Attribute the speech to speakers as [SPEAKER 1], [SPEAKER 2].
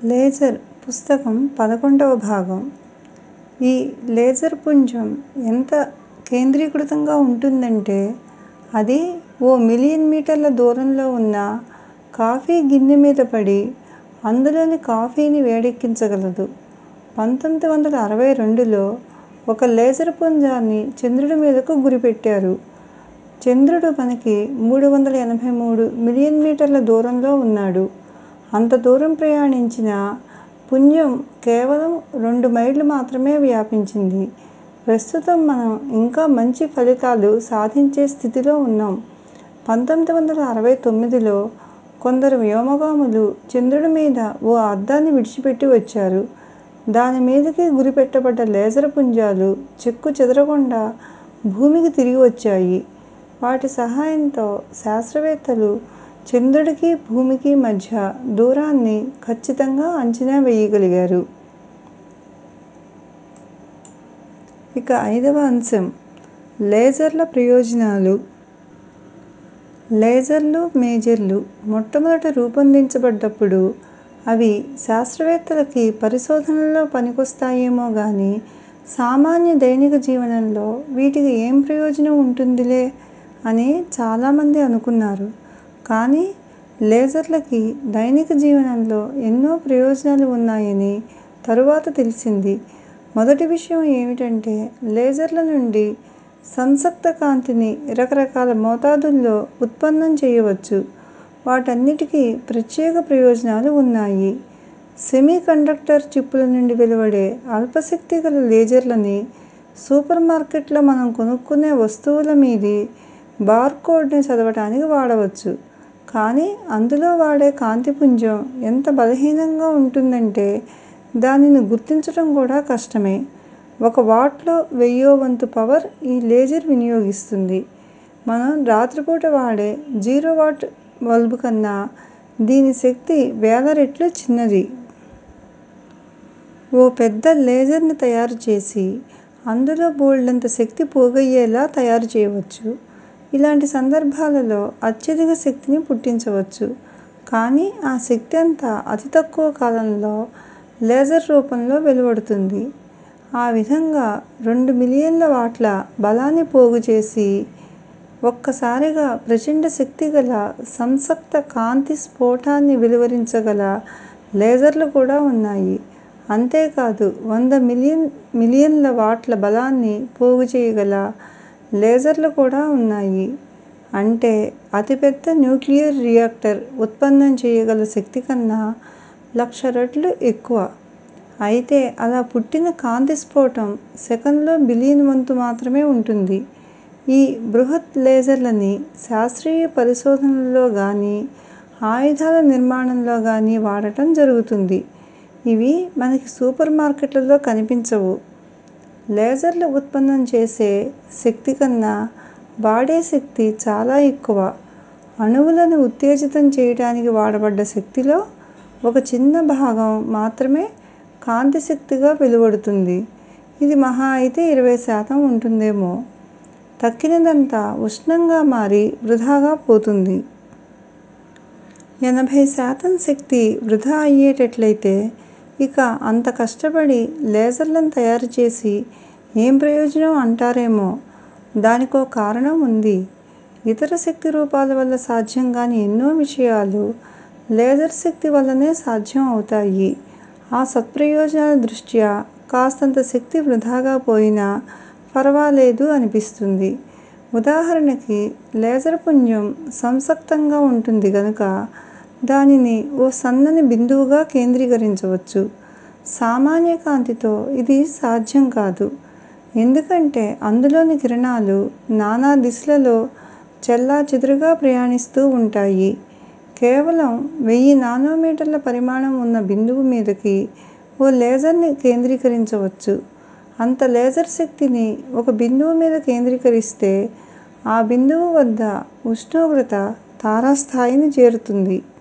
[SPEAKER 1] laser పుస్తకం పదకొండవ భాగం ఈ లేజర్ పుంజం ఎంత కేంద్రీకృతంగా ఉంటుందంటే అది ఓ మిలియన్ మీటర్ల దూరంలో ఉన్న కాఫీ గిన్నె మీద పడి అందులోని కాఫీని వేడెక్కించగలదు పంతొమ్మిది వందల అరవై రెండులో ఒక లేజర్ పుంజాన్ని చంద్రుడి మీదకు గురిపెట్టారు చంద్రుడు మనకి మూడు వందల ఎనభై మూడు మిలియన్ మీటర్ల దూరంలో ఉన్నాడు అంత దూరం ప్రయాణించిన పుంజం కేవలం రెండు మైళ్ళు మాత్రమే వ్యాపించింది ప్రస్తుతం మనం ఇంకా మంచి ఫలితాలు సాధించే స్థితిలో ఉన్నాం పంతొమ్మిది వందల అరవై తొమ్మిదిలో కొందరు వ్యోమగాములు చంద్రుడి మీద ఓ అద్దాన్ని విడిచిపెట్టి వచ్చారు దాని మీదకి గురిపెట్టబడ్డ లేజర్ పుంజాలు చెక్కు చెదరకుండా భూమికి తిరిగి వచ్చాయి వాటి సహాయంతో శాస్త్రవేత్తలు చంద్రుడికి భూమికి మధ్య దూరాన్ని ఖచ్చితంగా అంచనా వేయగలిగారు ఇక ఐదవ అంశం లేజర్ల ప్రయోజనాలు లేజర్లు మేజర్లు మొట్టమొదట రూపొందించబడ్డప్పుడు అవి శాస్త్రవేత్తలకి పరిశోధనల్లో పనికొస్తాయేమో గానీ సామాన్య దైనిక జీవనంలో వీటికి ఏం ప్రయోజనం ఉంటుందిలే అని చాలామంది అనుకున్నారు కానీ లేజర్లకి దైనిక జీవనంలో ఎన్నో ప్రయోజనాలు ఉన్నాయని తరువాత తెలిసింది మొదటి విషయం ఏమిటంటే లేజర్ల నుండి సంసక్త కాంతిని రకరకాల మోతాదుల్లో ఉత్పన్నం చేయవచ్చు వాటన్నిటికీ ప్రత్యేక ప్రయోజనాలు ఉన్నాయి సెమీ కండక్టర్ చిప్పుల నుండి వెలువడే అల్పశక్తి గల లేజర్లని సూపర్ మార్కెట్లో మనం కొనుక్కునే వస్తువుల మీది బార్ కోడ్ని చదవటానికి వాడవచ్చు కానీ అందులో వాడే కాంతి పుంజం ఎంత బలహీనంగా ఉంటుందంటే దానిని గుర్తించటం కూడా కష్టమే ఒక వాట్లో వెయ్యో వంతు పవర్ ఈ లేజర్ వినియోగిస్తుంది మనం రాత్రిపూట వాడే జీరో వాట్ బల్బు కన్నా దీని శక్తి వేల రెట్లు చిన్నది ఓ పెద్ద లేజర్ని తయారు చేసి అందులో బోల్డంత శక్తి పోగయ్యేలా తయారు చేయవచ్చు ఇలాంటి సందర్భాలలో అత్యధిక శక్తిని పుట్టించవచ్చు కానీ ఆ శక్తి అంతా అతి తక్కువ కాలంలో లేజర్ రూపంలో వెలువడుతుంది ఆ విధంగా రెండు మిలియన్ల వాట్ల బలాన్ని పోగు చేసి ఒక్కసారిగా ప్రచండ శక్తి గల సంసక్త కాంతి స్ఫోటాన్ని వెలువరించగల లేజర్లు కూడా ఉన్నాయి అంతేకాదు వంద మిలియన్ మిలియన్ల వాట్ల బలాన్ని పోగు చేయగల లేజర్లు కూడా ఉన్నాయి అంటే అతిపెద్ద న్యూక్లియర్ రియాక్టర్ ఉత్పన్నం చేయగల శక్తి కన్నా లక్ష రెట్లు ఎక్కువ అయితే అలా పుట్టిన కాంతి స్ఫోటం సెకనులో బిలియన్ వంతు మాత్రమే ఉంటుంది ఈ బృహత్ లేజర్లని శాస్త్రీయ పరిశోధనల్లో గానీ ఆయుధాల నిర్మాణంలో గానీ వాడటం జరుగుతుంది ఇవి మనకి సూపర్ మార్కెట్లలో కనిపించవు లేజర్లు ఉత్పన్నం చేసే శక్తి కన్నా వాడే శక్తి చాలా ఎక్కువ అణువులను ఉత్తేజితం చేయటానికి వాడబడ్డ శక్తిలో ఒక చిన్న భాగం మాత్రమే కాంతి శక్తిగా వెలువడుతుంది ఇది మహా అయితే ఇరవై శాతం ఉంటుందేమో తక్కినదంతా ఉష్ణంగా మారి వృధాగా పోతుంది ఎనభై శాతం శక్తి వృధా అయ్యేటట్లయితే ఇక అంత కష్టపడి లేజర్లను తయారు చేసి ఏం ప్రయోజనం అంటారేమో దానికో కారణం ఉంది ఇతర శక్తి రూపాల వల్ల సాధ్యం కాని ఎన్నో విషయాలు లేజర్ శక్తి వల్లనే సాధ్యం అవుతాయి ఆ సత్ప్రయోజనాల దృష్ట్యా కాస్తంత శక్తి వృధాగా పోయినా ఫరవాలేదు అనిపిస్తుంది ఉదాహరణకి లేజర్ పుంజం సంసక్తంగా ఉంటుంది గనుక దానిని ఓ సన్నని బిందువుగా కేంద్రీకరించవచ్చు సామాన్య కాంతితో ఇది సాధ్యం కాదు ఎందుకంటే అందులోని కిరణాలు నానా దిశలలో చెల్లాచెదురుగా ప్రయాణిస్తూ ఉంటాయి కేవలం వెయ్యి నానోమీటర్ల పరిమాణం ఉన్న బిందువు మీదకి ఓ లేజర్ని కేంద్రీకరించవచ్చు అంత లేజర్ శక్తిని ఒక బిందువు మీద కేంద్రీకరిస్తే ఆ బిందువు వద్ద ఉష్ణోగ్రత తారాస్థాయిని చేరుతుంది